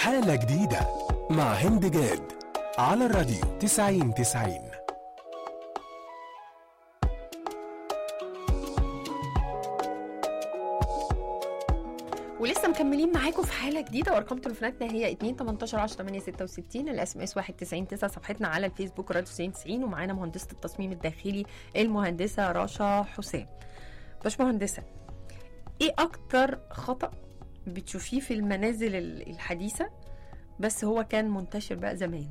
حالة جديدة مع هند جاد على الراديو 90 90 ولسه مكملين معاكم في حاله جديده وارقام تليفوناتنا هي 2 18 10 8 66 الاس ام اس 91 9 صفحتنا على الفيسبوك راديو 90 90 ومعانا مهندسه التصميم الداخلي المهندسه رشا حسام باشمهندسه ايه اكتر خطا بتشوفيه في المنازل ال- الحديثه بس هو كان منتشر بقى زمان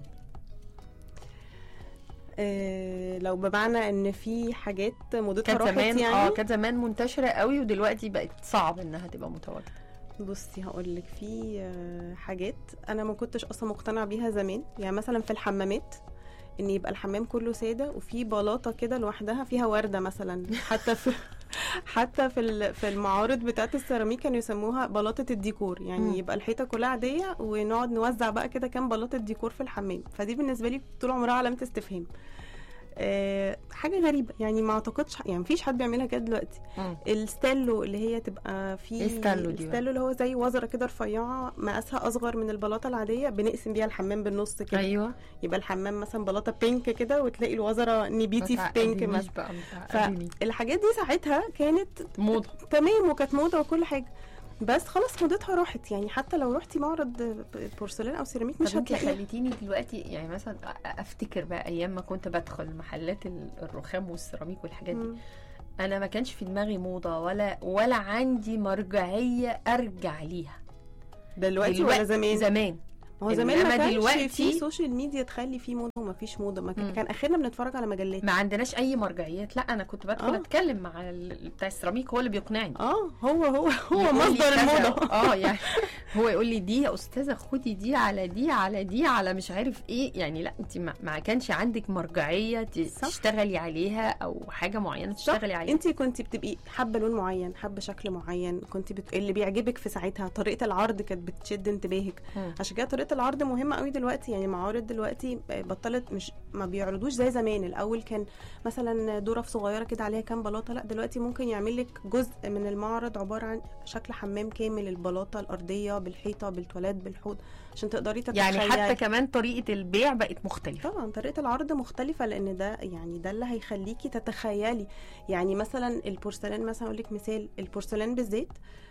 آه، لو بمعنى ان في حاجات موضتها كانت راحت زمان يعني اه كانت زمان منتشره قوي ودلوقتي بقت صعب انها تبقى متواجده بصي هقول لك في آه، حاجات انا ما كنتش اصلا مقتنعه بيها زمان يعني مثلا في الحمامات ان يبقى الحمام كله ساده وفي بلاطه كده لوحدها فيها ورده مثلا حتى في حتى في ال- في المعارض بتاعت السيراميك كانوا يسموها بلاطه الديكور يعني مم. يبقى الحيطه كلها عاديه ونقعد نوزع بقى كده كام بلاطه ديكور في الحمام فدي بالنسبه لي طول عمرها علامه استفهام أه حاجه غريبه يعني ما اعتقدش يعني مفيش حد بيعملها كده دلوقتي مم. الستالو اللي هي تبقى في إيه ستالو دي بقى؟ الستالو اللي هو زي وزره كده رفيعه مقاسها اصغر من البلاطه العاديه بنقسم بيها الحمام بالنص كده ايوه يبقى الحمام مثلا بلاطه بينك كده وتلاقي الوزره نبيتي في بينك متعقدنيش مثلا بقى متعقدني. فالحاجات دي ساعتها كانت موضه تمام وكانت موضه وكل حاجه بس خلاص موضتها راحت يعني حتى لو رحتي معرض بورسلان او سيراميك مش طب انت هتلاقيها خليتيني دلوقتي يعني مثلا أ- افتكر بقى ايام ما كنت بدخل محلات ال- الرخام والسيراميك والحاجات دي مم. انا ما كانش في دماغي موضه ولا ولا عندي مرجعيه ارجع ليها دلوقتي ولا زمان زمان ما هو زمان ما إنما كانش دلوقتي- في سوشيال ميديا تخلي فيه موضه وما فيش موضه ما كان, مم. كان اخرنا بنتفرج على مجلات ما عندناش اي مرجعيات لا انا كنت بدخل آه. اتكلم مع ال- بتاع السيراميك هو اللي بيقنعني اه هو هو هو يقول لي مصدر كذا. الموضه اه يعني هو يقول لي دي يا استاذه خدي دي على دي على دي على مش عارف ايه يعني لا انت ما, ما كانش عندك مرجعيه ت- صح. تشتغلي عليها او حاجه معينه تشتغلي عليها انت كنت بتبقي حابه لون معين حابه شكل معين كنت بت... اللي بيعجبك في ساعتها طريقه العرض كانت بتشد انتباهك مم. عشان كده طريقه العرض مهمه قوي دلوقتي يعني معارض دلوقتي بطلت مش ما بيعرضوش زي زمان الاول كان مثلا ظرف صغيره كده عليها كام بلاطه لا دلوقتي ممكن يعمل لك جزء من المعرض عباره عن شكل حمام كامل البلاطه الارضيه بالحيطه بالتواليت بالحوض عشان تقدري تتخيلي يعني حتى كمان طريقه البيع بقت مختلفه طبعا طريقه العرض مختلفه لان ده يعني ده اللي هيخليكي تتخيلي يعني مثلا البورسلان مثلا اقول لك مثال البورسلان بالذات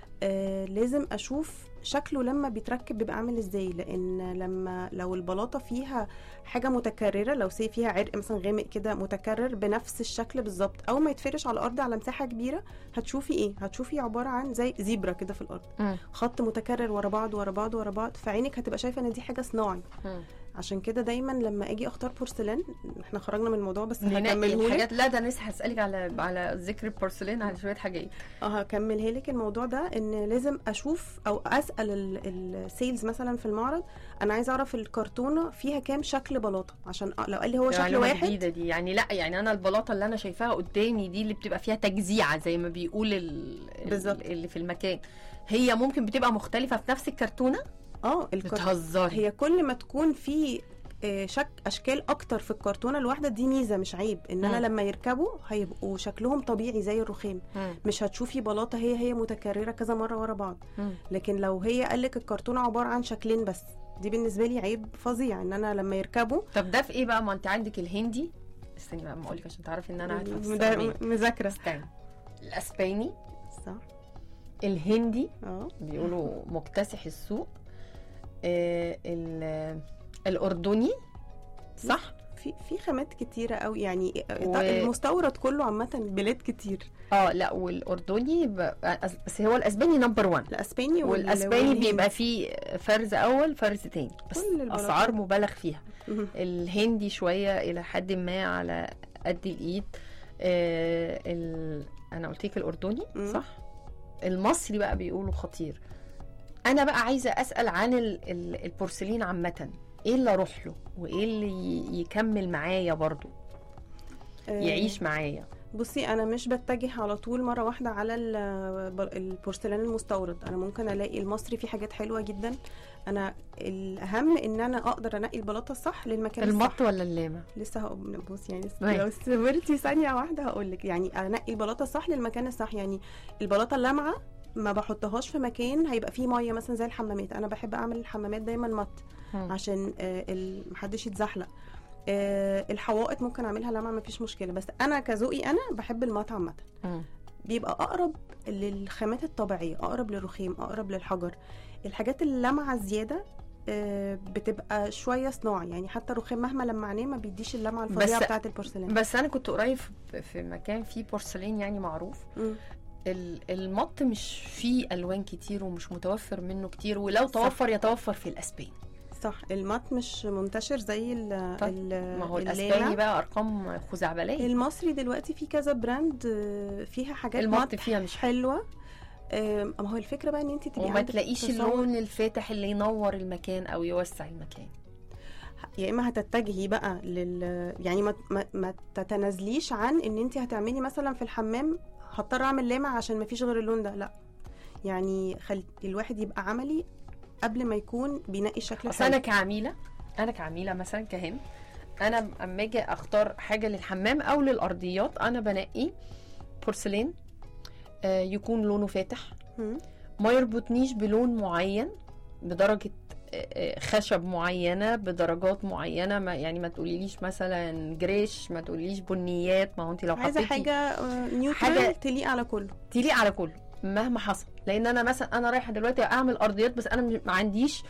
آه لازم اشوف شكله لما بيتركب بيبقى عامل ازاي لان لما لو البلاطه فيها حاجه متكرره لو سي فيها عرق مثلا غامق كده متكرر بنفس الشكل بالظبط او ما يتفرش على الارض على مساحه كبيره هتشوفي ايه هتشوفي عباره عن زي زيبرا كده في الارض مم. خط متكرر ورا بعض ورا بعض ورا بعض فعينك هتبقى شايفه ان دي حاجه صناعي مم. عشان كده دايما لما اجي اختار بورسلان احنا خرجنا من الموضوع بس ننقي هكمله لك الحاجات لا ده انا لسه هسالك على على ذكر البورسلين على شويه حاجات اه هكملها لك الموضوع ده ان لازم اشوف او اسال السيلز مثلا في المعرض انا عايزه اعرف الكرتونه فيها كام شكل بلاطه عشان آه، لو قال لي هو شكل معلومة واحد جديدة دي يعني لا يعني انا البلاطه اللي انا شايفاها قدامي دي اللي بتبقى فيها تجزيعه زي ما بيقول ال... بالظبط. ال- اللي في المكان هي ممكن بتبقى مختلفه في نفس الكرتونه اه الكرتونه بتهزري هي كل ما تكون في آه، شك اشكال اكتر في الكرتونه الواحده دي ميزه مش عيب ان انا مم. لما يركبوا هيبقوا شكلهم طبيعي زي الرخام مم. مش هتشوفي بلاطه هي هي متكرره كذا مره ورا بعض مم. لكن لو هي قالك الكرتونه عباره عن شكلين بس دي بالنسبه لي عيب فظيع ان انا لما يركبوا طب ده في ايه بقى ما انت عندك الهندي استني بقى ما اقولك عشان تعرفي ان انا عارفه في ده السعودية. مذاكره استني الاسباني صح الهندي اه بيقولوا مكتسح السوق آه ال- الاردني صح في في خامات كتيره قوي يعني و- المستورد كله عامه بلاد كتير اه لا والاردني ب... بس هو الاسباني نمبر 1 الاسباني وال- والاسباني والهندي. بيبقى فيه فرز اول فرز تاني بس كل البلاطات. اسعار مبالغ فيها مهم. الهندي شويه الى حد ما على قد الايد آه ال... انا قلت لك الاردني مم. صح المصري بقى بيقولوا خطير انا بقى عايزه اسال عن ال... ال... البورسلين عامه ايه اللي اروح له وايه اللي ي... يكمل معايا برضو آه، يعيش معايا بصي انا مش بتجه على طول مره واحده على ال- البورسلان المستورد انا ممكن الاقي المصري فيه حاجات حلوه جدا انا الاهم ان انا اقدر انقي البلاطه الصح للمكان الصح المط ولا اللامه لسه هقول بص يعني أيوة. لو استمرتي ثانيه واحده هقول لك يعني انقي البلاطه الصح للمكان الصح يعني البلاطه اللامعه ما بحطهاش في مكان هيبقى فيه ميه مثلا زي الحمامات انا بحب اعمل الحمامات دايما مط مم. عشان آه، ال- محدش يتزحلق آه، الحوائط ممكن اعملها لمعه مفيش مشكله بس انا كذوقي انا بحب المط عامه مم. بيبقى اقرب للخامات الطبيعيه اقرب للرخام اقرب للحجر الحاجات اللمعه الزياده آه، بتبقى شويه صناعي يعني حتى الرخام مهما لمعناه ما بيديش اللمعه الفظيعه بس- بتاعه البورسلان بس انا كنت قريب في- في مكان فيه بورسلين يعني معروف مم. ال- المط مش فيه الوان كتير ومش متوفر منه كتير ولو توفر يتوفر في الاسبان صح المط مش منتشر زي ال طيب، ال- ما هو اللامع. الاسباني بقى ارقام خزعبليه المصري دلوقتي في كذا براند آه، فيها حاجات المط مط فيها مش حلوه آم، ما هو الفكره بقى ان انت تبقي وما عندك تلاقيش تصور. اللون الفاتح اللي ينور المكان او يوسع المكان يا اما هتتجهي بقى لل يعني ما, ما, ما تتنازليش عن ان انت هتعملي مثلا في الحمام هضطر اعمل لامع عشان ما فيش غير اللون ده لا يعني خل... الواحد يبقى عملي قبل ما يكون بينقي الشكل اصل انا الحلو كعميله انا كعميله مثلا كهند انا اما اجي اختار حاجه للحمام او للارضيات انا بنقي بورسلين آه، يكون لونه فاتح مم. ما يربطنيش بلون معين بدرجه آه، آه، خشب معينه بدرجات معينه ما يعني ما تقوليليش مثلا جريش ما تقوليليش بنيات ما هو انت لو عايزه حطيتي حاجه آه، حاجة- نيوترال تليق على كله تليق على كله مهما حصل لان انا مثلا انا رايحه دلوقتي اعمل ارضيات بس انا ما عنديش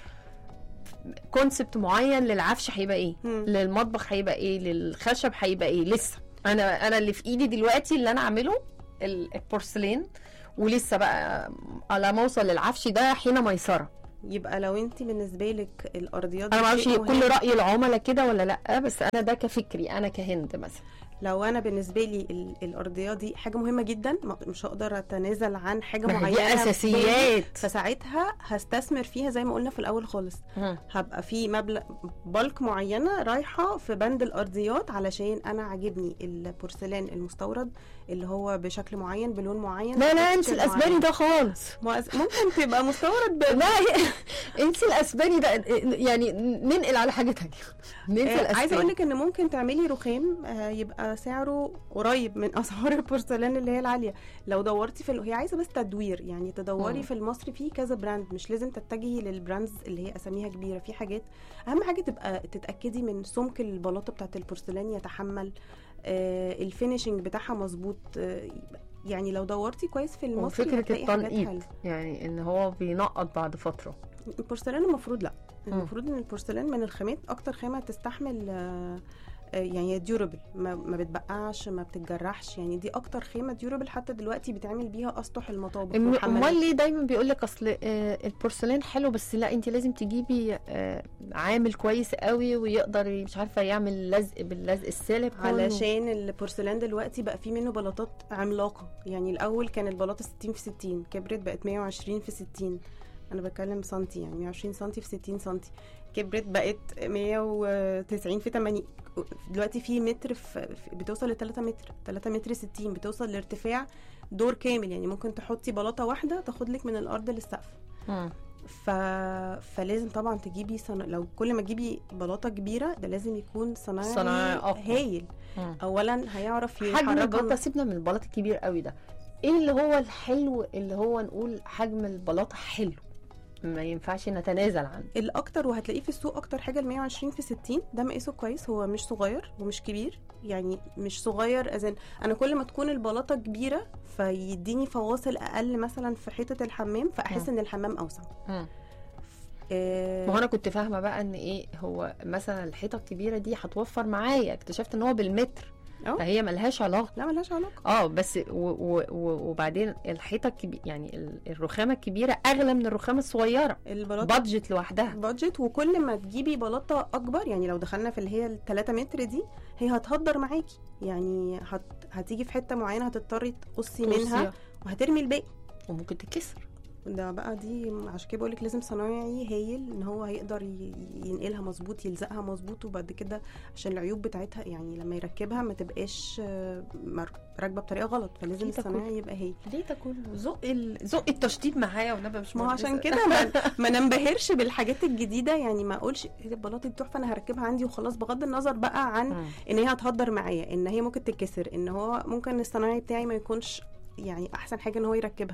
كونسبت معين للعفش هيبقى ايه مم. للمطبخ هيبقى ايه للخشب هيبقى ايه لسه انا انا اللي في ايدي دلوقتي اللي انا اعمله ال- البورسلين ولسه بقى على ما اوصل للعفش ده حين ميسره يبقى لو انت بالنسبه لك الارضيات انا دي ما اعرفش شيء كل مهم. راي العملاء كده ولا لا بس انا ده كفكري انا كهند مثلا لو انا بالنسبه لي ال- الارضيات دي حاجه مهمه جدا ما- مش هقدر اتنازل عن حاجه ما هي معينه دي في بالي. اساسيات فساعتها هستثمر فيها زي ما قلنا في الاول خالص مم. هبقى في مبلغ بالك معينه رايحه في بند الارضيات علشان انا عاجبني البورسلان المستورد اللي هو بشكل معين بلون معين لا لا بتكستشر انسي الاسباني معين. ده خالص مؤس- ممكن تبقى مستورد ب... لا انسي الاسباني ده يعني ننقل على حاجه تانية ننسى آه، الاسباني عايزه اقول لك ان ممكن تعملي رخام آه، يبقى سعره قريب من اسعار البورسلان اللي هي العاليه لو دورتي في ال... هي عايزه بس تدوير يعني تدوري مم. في المصري في كذا براند مش لازم تتجهي للبراندز اللي هي اساميها كبيره في حاجات اهم حاجه تبقى تتاكدي من سمك البلاطه بتاعت البورسلان يتحمل آه الفينيشنج بتاعها مظبوط آه يعني لو دورتي كويس في المصري وفكره هتلاقي حاجات التنقيط حلوة. يعني ان هو بينقط بعد فتره البورسلان المفروض لا مم. المفروض ان البورسلان من الخامات اكتر خامه تستحمل آه، آه، يعني ديورابل ما, ما بتبقعش ما بتتجرحش يعني دي اكتر خامه ديورابل حتى دلوقتي بيتعمل بيها اسطح المطابخ امال والحمامات. ليه دايما بيقول لك اصل آه، البورسلين حلو بس لا انت لازم تجيبي آه، عامل كويس قوي ويقدر مش عارفه يعمل لزق باللزق السيليكون علشان البورسلان دلوقتي بقى فيه منه بلاطات عملاقه يعني الاول كان البلاطه 60 في 60 كبرت بقت 120 في 60 انا بتكلم سنتي يعني 120 سنتي في 60 سنتي كبرت بقت 190 في 80 دلوقتي في متر في في- بتوصل ل 3 متر 3 متر 60 بتوصل لارتفاع دور كامل يعني ممكن تحطي بلاطه واحده تاخد لك من الارض للسقف مم. ف... فلازم طبعا تجيبي صنا... لو كل ما تجيبي بلاطه كبيره ده لازم يكون صناعي صناعي أقوى. هايل مم. اولا هيعرف حجم يحركها البلاطه سيبنا من البلاط الكبير قوي ده ايه اللي هو الحلو اللي هو نقول حجم البلاطه حلو ما ينفعش نتنازل عنه الاكتر وهتلاقيه في السوق اكتر حاجه ال 120 في 60 ده مقاسه كويس هو مش صغير ومش كبير يعني مش صغير اذن انا كل ما تكون البلاطه كبيره فيديني فواصل اقل مثلا في حيطه الحمام فاحس ان الحمام اوسع آه، ما هو انا كنت فاهمه بقى ان ايه هو مثلا الحيطه الكبيره دي هتوفر معايا اكتشفت ان هو بالمتر أه. فهي ملهاش علاقه لا ملهاش علاقه اه بس و و و وبعدين الحيطه الكبيره يعني ال- الرخامه الكبيره اغلى من الرخامه الصغيره البلاطه بادجت لوحدها بادجت وكل ما تجيبي بلاطه اكبر يعني لو دخلنا في اللي هي ال 3 متر دي هي هتهدر معاكي يعني هت... هتيجي في حته معينه هتضطري تقصي منها توصية. وهترمي الباقي وممكن تتكسر ده بقى دي عشان كده بقولك لازم صنايعي هايل ان هو هيقدر ي- ينقلها مظبوط يلزقها مظبوط وبعد كده عشان العيوب بتاعتها يعني لما يركبها ما تبقاش آه، مر- راكبه بطريقه غلط فلازم أكيد أكون. الصنايعي يبقى هايل ليه ده كله زق ال... زق التشطيب معايا والنبي مش ما هو مهندسة. عشان كده ما, ما ننبهرش بالحاجات الجديده يعني ما اقولش إيه ده البلاطه دي تحفه انا هركبها عندي وخلاص بغض النظر بقى عن مم. ان هي هتهدر معايا ان هي ممكن تتكسر ان هو ممكن الصنايعي بتاعي ما يكونش يعني احسن حاجه ان هو يركبها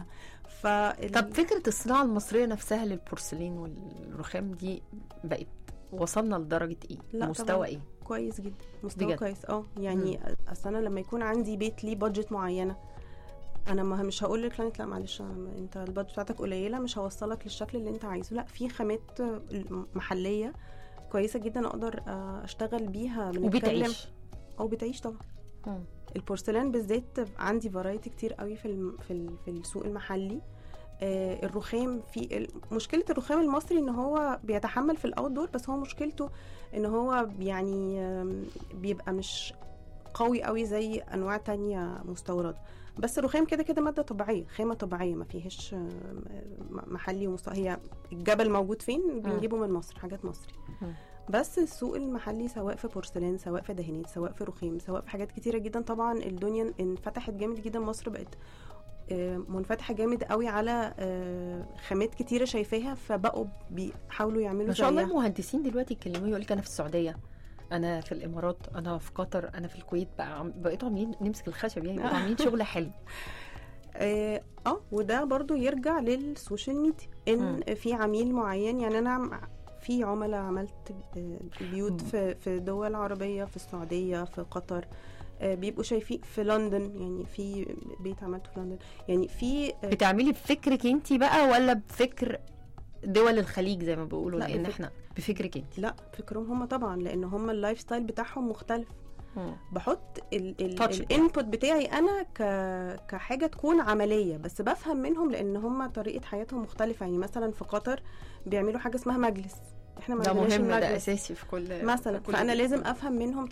ف طب فكره الصناعه المصريه نفسها للبورسلين والرخام دي بقت وصلنا لدرجه ايه لا مستوى طبعاً. ايه كويس جدا مستوى بجد؟ كويس اه يعني اصل انا لما يكون عندي بيت ليه بادجت معينه انا ما مش هقول للكلاينت لا معلش أنا- انت البادجت بتاعتك قليله مش هوصلك للشكل اللي انت عايزه لا في خامات محليه كويسه جدا اقدر آه، اشتغل بيها بنتكلم وبتعيش او بتعيش طبعا مم. البورسلان بالذات عندي فرايتي كتير قوي في الم- في ال- في السوق المحلي آه، الرخام في ال- مشكله الرخام المصري ان هو بيتحمل في الاوت دور بس هو مشكلته ان هو يعني آم، بيبقى مش قوي قوي زي انواع تانية مستورده بس الرخام كده كده ماده طبيعيه خامه طبيعيه ما فيهاش آم، م- محلي ومست... هي الجبل موجود فين بنجيبه من مصر حاجات مصري مم. بس السوق المحلي سواء في بورسلان سواء في دهانات سواء في رخام سواء في حاجات كتيره جدا طبعا الدنيا انفتحت جامد جدا مصر بقت آه، منفتحه جامد قوي على آه، خامات كتيره شايفاها فبقوا بيحاولوا يعملوا ما شاء الله زيها. المهندسين دلوقتي يتكلموا يقول لك انا في السعوديه انا في الامارات انا في قطر انا في الكويت بقى عم- بقيتوا عاملين نمسك الخشب يعني بقوا عاملين شغل حلو اه آه، وده برضو يرجع للسوشيال ميديا ان في عميل معين يعني انا عم- في عملاء عملت آه، بيوت مم. في في دول عربيه في السعوديه في قطر آه، بيبقوا شايفين في لندن يعني في بيت عملته في لندن يعني في آه، بتعملي بفكرك انت بقى ولا بفكر دول الخليج زي ما بيقولوا لا، لان بفكر. احنا بفكرك انت لا فكرهم هم طبعا لان هم اللايف ستايل بتاعهم مختلف بحط Touch الانبوت بتاعي انا ك... كحاجه تكون عمليه بس بفهم منهم لان هم طريقه حياتهم مختلفه يعني مثلا في قطر بيعملوا حاجه اسمها مجلس احنا ما ده عندناش مهم ده المجلس اساسي في كل مثلا في كل فانا بيت. لازم افهم منهم